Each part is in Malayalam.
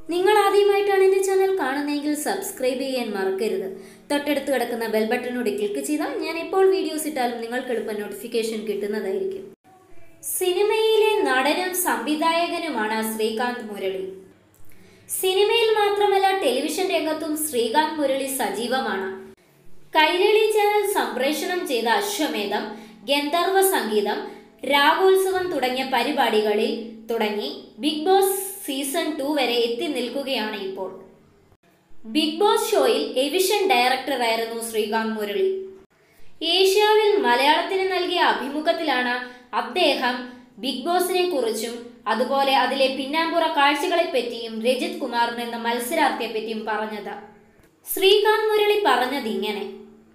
നിങ്ങൾ ആദ്യമായിട്ടാണ് എൻ്റെ ചാനൽ കാണുന്നതെങ്കിൽ സബ്സ്ക്രൈബ് ചെയ്യാൻ മറക്കരുത് തൊട്ടടുത്ത് കിടക്കുന്ന ബെൽ ബട്ടണോട് ക്ലിക്ക് ചെയ്താൽ ഞാൻ എപ്പോൾ വീഡിയോസ് ഇട്ടാലും നിങ്ങൾക്ക് എളുപ്പം നോട്ടിഫിക്കേഷൻ കിട്ടുന്നതായിരിക്കും സിനിമയിലെ നടനും സംവിധായകനുമാണ് ശ്രീകാന്ത് മുരളി സിനിമയിൽ മാത്രമല്ല ടെലിവിഷൻ രംഗത്തും ശ്രീകാന്ത് മുരളി സജീവമാണ് കൈരളി ചാനൽ സംപ്രേഷണം ചെയ്ത അശ്വമേധം ഗന്ധർവ സംഗീതം രാഗോത്സവം തുടങ്ങിയ പരിപാടികളിൽ തുടങ്ങി ബിഗ് ബോസ് സീസൺ ടു വരെ എത്തി നിൽക്കുകയാണ് ഇപ്പോൾ ബിഗ് ബോസ് ഷോയിൽ എവിഷൻ ഡയറക്ടറായിരുന്നു ശ്രീകാന്ത് മുരളി ഏഷ്യാവിൽ മലയാളത്തിന് നൽകിയ അഭിമുഖത്തിലാണ് അദ്ദേഹം ബിഗ് ബോസിനെ കുറിച്ചും അതുപോലെ അതിലെ പിന്നാമ്പുറ കാഴ്ചകളെ പറ്റിയും രജിത് കുമാറിന് എന്ന മത്സരാർത്ഥിയെ പറ്റിയും പറഞ്ഞത് ശ്രീകാന്ത് മുരളി പറഞ്ഞത് ഇങ്ങനെ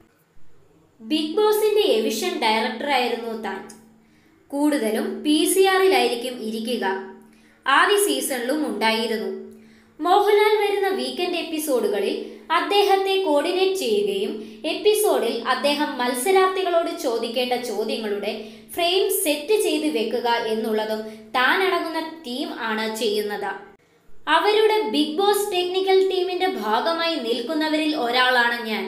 ബിഗ് ബോസിന്റെ എവിഷൻ ഡയറക്ടറായിരുന്നു താൻ കൂടുതലും പി സി ആറിലായിരിക്കും ഇരിക്കുക ആദ്യ സീസണിലും ഉണ്ടായിരുന്നു മോഹൻലാൽ വരുന്ന വീക്കെൻഡ് എപ്പിസോഡുകളിൽ അദ്ദേഹത്തെ കോർഡിനേറ്റ് ചെയ്യുകയും എപ്പിസോഡിൽ അദ്ദേഹം മത്സരാർത്ഥികളോട് ചോദിക്കേണ്ട ചോദ്യങ്ങളുടെ ഫ്രെയിം സെറ്റ് ചെയ്ത് വെക്കുക എന്നുള്ളതും താൻ അടങ്ങുന്ന ടീം ആണ് ചെയ്യുന്നത് അവരുടെ ബിഗ് ബോസ് ടെക്നിക്കൽ ടീമിന്റെ ഭാഗമായി നിൽക്കുന്നവരിൽ ഒരാളാണ് ഞാൻ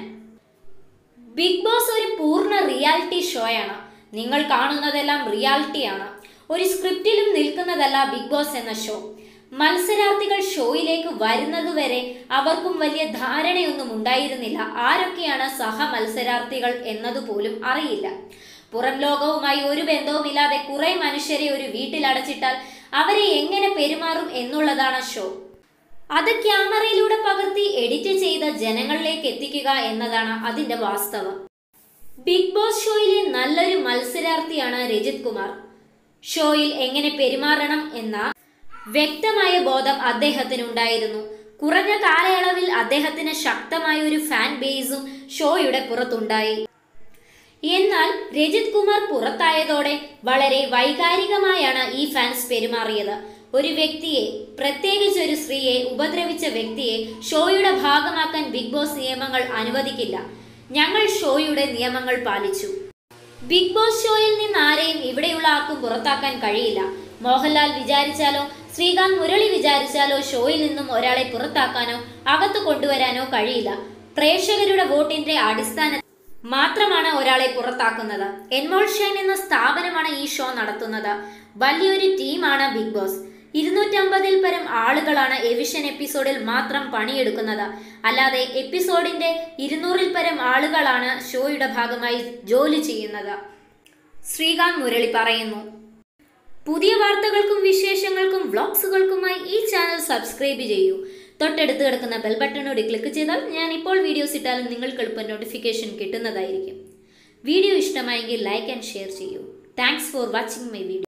ബിഗ് ബോസ് ഒരു പൂർണ്ണ റിയാലിറ്റി ഷോയാണ് നിങ്ങൾ കാണുന്നതെല്ലാം റിയാലിറ്റിയാണ് ഒരു സ്ക്രിപ്റ്റിലും നിൽക്കുന്നതല്ല ബിഗ് ബോസ് എന്ന ഷോ മത്സരാർത്ഥികൾ ഷോയിലേക്ക് വരുന്നതുവരെ അവർക്കും വലിയ ധാരണയൊന്നും ഉണ്ടായിരുന്നില്ല ആരൊക്കെയാണ് സഹ മത്സരാർത്ഥികൾ എന്നതുപോലും അറിയില്ല പുറം ലോകവുമായി ഒരു ബന്ധവുമില്ലാതെ കുറെ മനുഷ്യരെ ഒരു വീട്ടിൽ അടച്ചിട്ടാൽ അവരെ എങ്ങനെ പെരുമാറും എന്നുള്ളതാണ് ഷോ അത് ക്യാമറയിലൂടെ പകർത്തി എഡിറ്റ് ചെയ്ത് ജനങ്ങളിലേക്ക് എത്തിക്കുക എന്നതാണ് അതിന്റെ വാസ്തവം ബിഗ് ബോസ് ഷോയിലെ നല്ലൊരു മത്സരാർത്ഥിയാണ് രജിത് കുമാർ ഷോയിൽ എങ്ങനെ പെരുമാറണം എന്ന വ്യക്തമായ ബോധം അദ്ദേഹത്തിനുണ്ടായിരുന്നു കുറഞ്ഞ കാലയളവിൽ അദ്ദേഹത്തിന് ശക്തമായ ഒരു ഫാൻ ബേസും ഷോയുടെ പുറത്തുണ്ടായി എന്നാൽ രജിത് കുമാർ പുറത്തായതോടെ വളരെ വൈകാരികമായാണ് ഈ ഫാൻസ് പെരുമാറിയത് ഒരു വ്യക്തിയെ പ്രത്യേകിച്ച് ഒരു സ്ത്രീയെ ഉപദ്രവിച്ച വ്യക്തിയെ ഷോയുടെ ഭാഗമാക്കാൻ ബിഗ് ബോസ് നിയമങ്ങൾ അനുവദിക്കില്ല ഞങ്ങൾ ഷോയുടെ നിയമങ്ങൾ പാലിച്ചു ബിഗ് ബോസ് ഷോയിൽ നിന്ന് ആരെയും ഇവിടെയുള്ള ആർക്കും പുറത്താക്കാൻ കഴിയില്ല മോഹൻലാൽ വിചാരിച്ചാലോ ശ്രീകാന്ത് മുരളി വിചാരിച്ചാലോ ഷോയിൽ നിന്നും ഒരാളെ പുറത്താക്കാനോ അകത്ത് കൊണ്ടുവരാനോ കഴിയില്ല പ്രേക്ഷകരുടെ വോട്ടിന്റെ അടിസ്ഥാന മാത്രമാണ് ഒരാളെ പുറത്താക്കുന്നത് എൻമോൾഷൻ എന്ന സ്ഥാപനമാണ് ഈ ഷോ നടത്തുന്നത് വലിയൊരു ടീമാണ് ബിഗ് ബോസ് ഇരുന്നൂറ്റമ്പതിൽ പരം ആളുകളാണ് എവിഷൻ എപ്പിസോഡിൽ മാത്രം പണിയെടുക്കുന്നത് അല്ലാതെ എപ്പിസോഡിന്റെ ഇരുന്നൂറിൽ പരം ആളുകളാണ് ഷോയുടെ ഭാഗമായി ജോലി ചെയ്യുന്നത് ശ്രീകാന്ത് മുരളി പറയുന്നു പുതിയ വാർത്തകൾക്കും വിശേഷങ്ങൾക്കും വ്ളോഗ്സുകൾക്കുമായി ഈ ചാനൽ സബ്സ്ക്രൈബ് ചെയ്യൂ തൊട്ടടുത്ത് കിടക്കുന്ന ബെൽ ബട്ടണോട് ക്ലിക്ക് ചെയ്താൽ ഞാൻ ഇപ്പോൾ വീഡിയോസ് ഇട്ടാലും നിങ്ങൾക്ക് എളുപ്പം നോട്ടിഫിക്കേഷൻ കിട്ടുന്നതായിരിക്കും വീഡിയോ ഇഷ്ടമായെങ്കിൽ ലൈക്ക് ആൻഡ് ഷെയർ ചെയ്യൂ thanks for watching my video